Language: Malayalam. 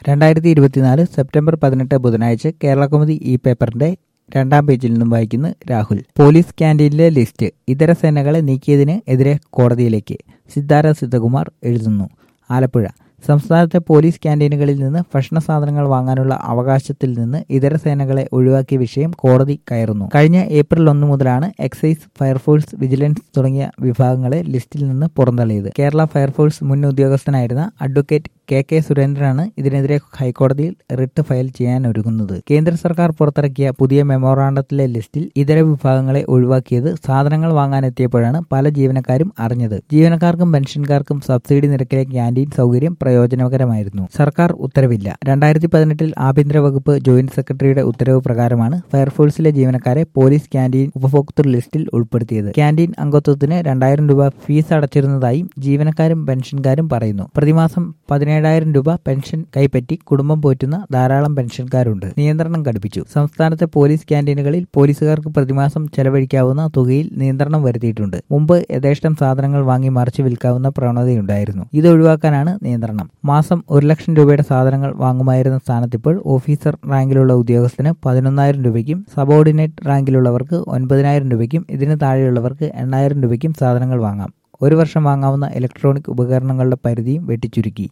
രണ്ടായിരത്തി ഇരുപത്തിനാല് സെപ്റ്റംബർ പതിനെട്ട് ബുധനാഴ്ച കേരളകൗമുദി ഈ പേപ്പറിന്റെ രണ്ടാം പേജിൽ നിന്നും വായിക്കുന്നു രാഹുൽ പോലീസ് ക്യാന്റീനിലെ ലിസ്റ്റ് ഇതര സേനകളെ നീക്കിയതിന് എതിരെ കോടതിയിലേക്ക് സിദ്ധാര സിദ്ധകുമാർ എഴുതുന്നു ആലപ്പുഴ സംസ്ഥാനത്തെ പോലീസ് ക്യാന്റീനുകളിൽ നിന്ന് ഭക്ഷണ സാധനങ്ങൾ വാങ്ങാനുള്ള അവകാശത്തിൽ നിന്ന് ഇതര സേനകളെ ഒഴിവാക്കിയ വിഷയം കോടതി കയറുന്നു കഴിഞ്ഞ ഏപ്രിൽ ഒന്ന് മുതലാണ് എക്സൈസ് ഫയർഫോഴ്സ് വിജിലൻസ് തുടങ്ങിയ വിഭാഗങ്ങളെ ലിസ്റ്റിൽ നിന്ന് പുറന്തള്ളിയത് കേരള ഫയർഫോഴ്സ് മുൻ ഉദ്യോഗസ്ഥനായിരുന്ന അഡ്വക്കേറ്റ് കെ കെ സുരേന്ദ്രനാണ് ഇതിനെതിരെ ഹൈക്കോടതിയിൽ റിട്ട് ഫയൽ ചെയ്യാൻ ഒരുങ്ങുന്നത് കേന്ദ്ര സർക്കാർ പുറത്തിറക്കിയ പുതിയ മെമ്മോറാണ്ടത്തിലെ ലിസ്റ്റിൽ ഇതര വിഭാഗങ്ങളെ ഒഴിവാക്കിയത് സാധനങ്ങൾ വാങ്ങാനെത്തിയപ്പോഴാണ് പല ജീവനക്കാരും അറിഞ്ഞത് ജീവനക്കാർക്കും പെൻഷൻകാർക്കും സബ്സിഡി നിരക്കിലെ ക്യാന്റീൻ സൗകര്യം പ്രയോജനകരമായിരുന്നു സർക്കാർ ഉത്തരവില്ല രണ്ടായിരത്തി പതിനെട്ടിൽ ആഭ്യന്തര വകുപ്പ് ജോയിന്റ് സെക്രട്ടറിയുടെ ഉത്തരവ് പ്രകാരമാണ് ഫയർഫോഴ്സിലെ ജീവനക്കാരെ പോലീസ് ക്യാന്റീൻ ഉപഭോക്തൃ ലിസ്റ്റിൽ ഉൾപ്പെടുത്തിയത് ക്യാന്റീൻ അംഗത്വത്തിന് രണ്ടായിരം രൂപ ഫീസ് അടച്ചിരുന്നതായും ജീവനക്കാരും പെൻഷൻകാരും പറയുന്നു പ്രതിമാസം പതിനേഴായിരം രൂപ പെൻഷൻ കൈപ്പറ്റി കുടുംബം പോറ്റുന്ന ധാരാളം പെൻഷൻകാരുണ്ട് നിയന്ത്രണം ഘടിപ്പിച്ചു സംസ്ഥാനത്തെ പോലീസ് ക്യാന്റീനുകളിൽ പോലീസുകാർക്ക് പ്രതിമാസം ചെലവഴിക്കാവുന്ന തുകയിൽ നിയന്ത്രണം വരുത്തിയിട്ടുണ്ട് മുമ്പ് യഥേഷ്ടം സാധനങ്ങൾ വാങ്ങി മറിച്ചു വിൽക്കാവുന്ന പ്രവണതയുണ്ടായിരുന്നു ഇത് ഒഴിവാക്കാനാണ് നിയന്ത്രണം മാസം ഒരു ലക്ഷം രൂപയുടെ സാധനങ്ങൾ വാങ്ങുമായിരുന്ന സ്ഥാനത്തിപ്പോൾ ഓഫീസർ റാങ്കിലുള്ള ഉദ്യോഗസ്ഥന് പതിനൊന്നായിരം രൂപയ്ക്കും സബോർഡിനേറ്റ് റാങ്കിലുള്ളവർക്ക് ഒൻപതിനായിരം രൂപയ്ക്കും ഇതിന് താഴെയുള്ളവർക്ക് എണ്ണായിരം രൂപയ്ക്കും സാധനങ്ങൾ വാങ്ങാം ഒരു വർഷം വാങ്ങാവുന്ന ഇലക്ട്രോണിക് ഉപകരണങ്ങളുടെ പരിധിയും വെട്ടിച്ചുരുക്കി